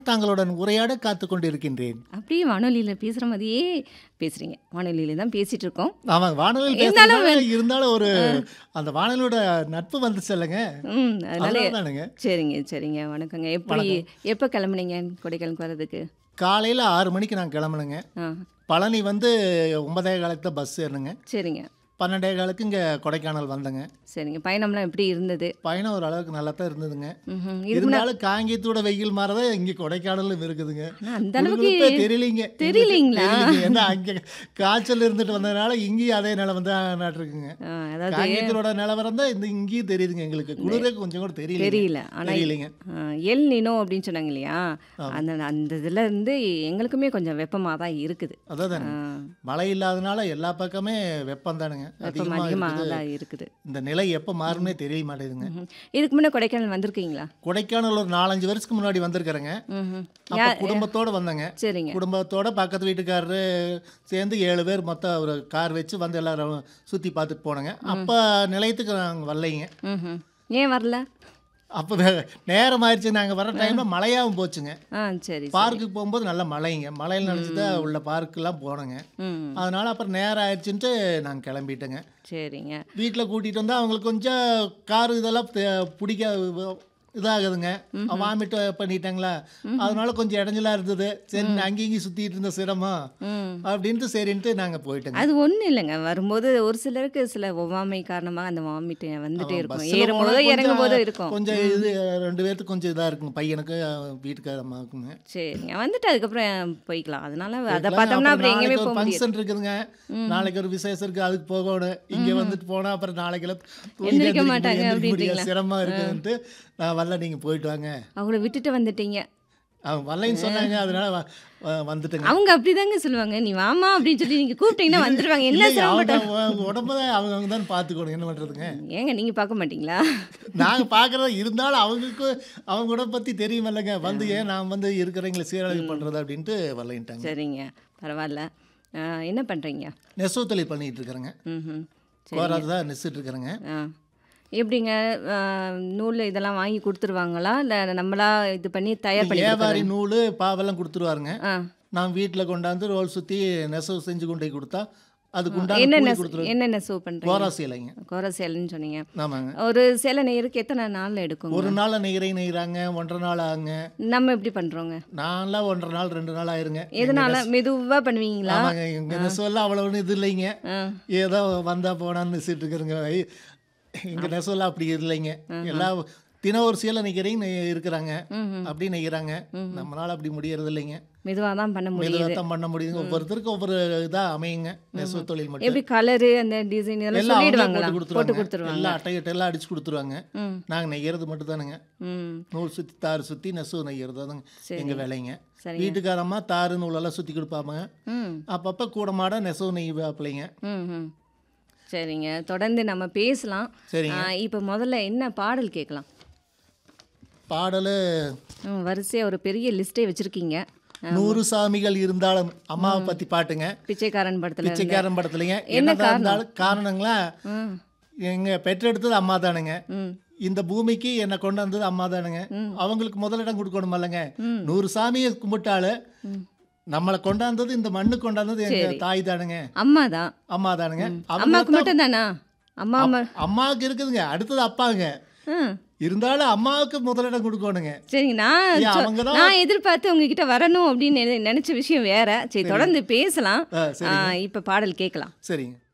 தாங்களுடன் உரையாட காத்துக் கொண்டிருக்கின்றேன் அப்படியே வானொலியில் பேசுகிற மாதிரியே பேசுகிறீங்க வானொலியில தான் பேசிகிட்டு இருக்கோம் ஆமாம் வானொலியில் இருந்தாலும் பேசுறதுனால இருந்தாலும் ஒரு அந்த வானொலியோட நட்பு வந்து சொல்லுங்க ம் அதனால தானுங்க சரிங்க சரிங்க வணக்கங்க எப்படி எப்போ கிளம்புனீங்க கொடைக்கானலுக்கு வர்றதுக்கு காலையில் ஆறு மணிக்கு நான் கிளம்புனேங்க ஆ பழனி வந்து ஒன்பதே காலத்து பஸ் ஏறணுங்க சரிங்க பன்னெண்டே காலுக்கு இங்கே கொடைக்கானல் வந்தேங்க சரிங்க பயணம்லாம் எப்படி இருந்தது பயணம் ஒரு அளவுக்கு நல்லா தான் இருந்ததுங்க ம்ஹும். இதுக்கு இருந்தாலும் காங்கேயத்தோட வெயில் மாறதான் இங்கே கொடைக்கானலும் இருக்குதுங்க ஆனால் அந்த அளவுக்கு உங்களுக்கே தெரியலீங்க தெரியலீங்களா? தெரியலீங்க. ஏன்னா அங்கே காய்ச்சல் இருந்துட்டு வந்ததுனால இங்கேயும் அதே நிலவரம் தான் நாட்டிருக்குங்க ஆ, அதாவது காங்கேயத்தோட நிலவரம் தான் இந்த இங்கேயும் தெரியுதுங்க எங்களுக்கு குளிரே கொஞ்சம் கூட தெரியல தெரியல ஆனால் தெரியலைங்க எல் நினோ அப்படின்னு சொன்னாங்க இல்லையா அந்த அந்த இதுல இருந்து எங்களுக்குமே கொஞ்சம் வெப்பமாக தான் இருக்குது அதான் ஆ, மழை இல்லாதனால எல்லா பக்கமே வெப்பம் தானுங்க வெப்பம் அதிகமாக அதிகமாக இருக்குது தான் இருக்குது இந்த நிலை எப்போ மாறுனே தெரிய மாட்டேங்குதுங்க ம்ஹும். இதுக்கு முன்னே கொடைக்கானல் வந்திருக்கீங்களா கொடைக்கானல் ஒரு நாலஞ்சு வருஷத்துக்கு முன்னாடி வந்திருக்கிறேங்க ம் அப்போ குடும்பத்தோட வந்தேங்க சரிங்க குடும்பத்தோட பக்கத்து வீட்டுக்காரரு சேர்ந்து ஏழு பேர் மொத்தம் ஒரு கார் வச்சு வந்து எல்லாரும் சுற்றி பார்த்துட்டு போனோங்க அப்போ நிலையத்துக்கு நாங்கள் வரலைங்க ம் ஏன் வரல அப்போ நேரம் ஆயிடுச்சு நாங்கள் வர டைமில் மழையாகவும் போச்சுங்க ஆ சரி பார்க்குக்கு போகும்போது நல்ல மழைங்க மழையில் நினச்சி தான் உள்ள பார்க்குலாம் போனோங்க ம் அதனால் அப்புறம் நேரம் ஆயிடுச்சுன்ட்டு நாங்கள் கிளம்பிட்டேங்க சரிங்க வீட்டில் கூட்டிகிட்டு வந்தால் அவங்களுக்கு கொஞ்சம் காரு இதெல்லாம் தெ- பிடிக்க இதாகுதுங்க வாமிட் பண்ணிட்டாங்களா அதனால கொஞ்சம் இடைஞ்சலா இருந்தது சரி அங்கேயும் இங்கேயும் சுற்றிட்டு இருந்த சிரமம் ம் அப்படின்ட்டு சரின்ட்டு நாங்கள் போயிட்டோங்க அது ஒன்றும் இல்லைங்க வரும்போது ஒரு சிலருக்கு சில ஒவ்வாமை காரணமாக அந்த வாமிட் வந்துட்டே இருக்கும் பஸ்ஸில் ஏறும் போனா போதோ இறங்கும் போதோ கொஞ்சம் இருக்கும் கொஞ்சம் இது ரெண்டு பேர்த்துக்கு கொஞ்சம் இதாக இருக்குங்க பையனுக்கு வீட்டுக்கார அம்மாவுக்குங்க சரிங்க வந்துட்டு அதுக்கப்புறம் போய்க்கலாம் அதனால அதை பார்த்தோம்னா அப்புறம் எங்கேயுமே போக முடியாது ஃபங்க்ஷன் இருக்குதுங்க நாளைக்கு ஒரு விசேஷம் இருக்கு அதுக்கு போகணும் இங்க வந்துட்டு போனா அப்புறம் நாளைக்கு எல்லாம் தூங்கி எந்திரிக்க எந்திரிக்க மாட்டாங்க முடியாது, அப்படின்றீங்களா? சிரமமா இருக்குதுன்ட்டு நான் வரல நீங்க போயிட்டு வாங்க அவங்கள விட்டுட்டு வந்துட்டீங்க அவங்க வரலைன்னு சொன்னாங்க அதனால வ- வ- வந்துட்டுங்க அவங்க அப்படிதாங்க சொல்லுவாங்க நீ வாமா அப்படின்னு சொல்லி நீங்க கூப்பிட்டீங்கன்னா வந்துருவாங்க என்ன இல்லைங்க, அவங்க சிரமப்பட்ட அவங்க உடம்ப தான் அவங்க அவங்க தான் பார்த்துக்கணும் என்ன பண்றதுங்க ஏங்க நீங்க பார்க்க மாட்டீங்களா நாங்க பார்க்கறது இருந்தாலும் அவங்களுக்கு அவங்க உடம்பை பத்தி தெரியுமில்லங்க வந்து ஏன் நான் வந்து இருக்கிறவங்களை சீரழிவு பண்றது அப்படின்ட்டு வரலைன்ட்டாங்க சரிங்க பரவாயில்ல ஆ, என்ன பண்றீங்க நெசவு தொழில் பண்ணிட்டு இருக்கிறேங்க ம் கோராது தான் நெசிட்டு இருக்கிறேங்க ஆ எப்படிங்க ஆ, நூல் இதெல்லாம் வாங்கி கொடுத்துருவாங்களா இல்லை நம்மளா இது பண்ணி தயார் பண்ணி வியாபாரி நூல் பாவெல்லாம் கொடுத்துருவாருங்க ஆ நான் வீட்டில் கொண்டாந்து ரோல் சுற்றி நெசவு செஞ்சு கொண்டு போய் கொடுத்தா அதுக்கு உண்டான என்னென்ன கூலி கொடுத்துருவாங்க என்னென்ன சூ பண்ணுறீங்க கோரா சேலைங்க கோர சேலைன்னு சொன்னீங்க ஆமாங்க ஒரு சேலை நெய்யறதுக்கு எத்தனை நாள் எடுக்குங்க ஒரு நாள் நெய்கிறை நெய்கிறாங்க ஒன்றரை நாள் ஆகுங்க நம்ம எப்படி பண்றோங்க நான்லாம் ஒன்றரை நாள் ரெண்டு நாள் ஆயிருங்க எதனால மெதுவா பண்ணுவீங்களா ஆமாங்க எங்கள் நெசவெல்லாம் அவ்வளோ ஒன்றும் இது இல்லைங்க ஆ ஏதோ வந்தா போனான்னு நெசிட்டு இருக்கிறேங்க எங்கள் நெசவெல்லாம் அப்படி இல்லைங்க எல்லாம் தினம் ஒரு சேலை நெய்கிறீங்க இருக்கிறாங்க ம் அப்படி நெய்கிறாங்க நம்மளால அப்படி முடியறது இல்லைங்க மெதுவாக தான் பண்ண முடியும் மெதுவாக தான் பண்ண முடியுங்க ஒவ்வொருத்தருக்கும் ஒவ்வொரு இதாக அமையுங்க நெசவு தொழில் மட்டும் எப்படி கலரு அந்த டிசைன் இதெல்லாம் எல்லாம் அவங்களே சொல்லிடுவாங்களா போட்டு போட்டு கொடுத்துருவாங்க கொடுத்துருவாங்க எல்லாம் அட்டை கிட்ட எல்லாம் அடிச்சு கொடுத்துருவாங்க ம் நாங்கள் நெய்யறது மட்டும் தானுங்க ம் நூல் சுற்றி தார் சுற்றி நெசவு நெய்யறது தானுங்க சரி. எங்கள் வேலைங்க சரிங்க வீட்டுக்காரம்மா தாரு நூலெல்லாம் சுற்றி கொடுப்பாங்க ம் அப்பப்போ கூட மாட நெசவு நெய்வாப்பிள்ளைங்க ம் ம் சரிங்க தொடர்ந்து நம்ம பேசலாம் சரிங்க ஆ, இப்போ முதல்ல என்ன பாடல் கேட்கலாம் பாடல் ம், வரிசையா ஒரு பெரிய லிஸ்ட்டே வச்சிருக்கீங்க நூறு சாமிகள் இருந்தாலும் அம்மாவை பற்றி பாட்டுங்க பிச்சைக்காரன் படத்துல இருந்து. பிச்சைக்காரன் படத்துலைங்க என்ன என்னதான் இருந்தாலும் காரணங்களா ம் எங்கள் பெற்றெடுத்தது அம்மா தானுங்க ம் இந்த பூமிக்கு என்னை கொண்டு வந்தது அம்மா தானுங்க அவங்களுக்கு முதலிடம் கொடுக்கணும் இல்லைங்க ம். நூறு சாமியை கும்பிட்டாலும் ம். நம்மளை கொண்டாந்தது இந்த மண்ணு கொண்டாந்தது எங்க தாய் தானுங்க அம்மா தான் அம்மா தானுங்க அவங்க அம்மாவுக்கு மட்டும் தானா அம்மா அம்மா அம்மாவுக்கு இருக்குதுங்க அடுத்தது அப்பாங்க ம் இருந்தாலும் அம்மாவுக்கு முதலிடம் கொடுக்கணுங்க சரிங்க நான் ஏன் சொ- அவங்க தான் நான் எதிர்பார்த்து உங்ககிட்ட வரணும் அப்படின்னு நினை- நினைச்ச விஷயம் வேற சரி தொடர்ந்து பேசலாம் ஆ, சரி இப்போ பாடல் கேட்கலாம் சரிங்க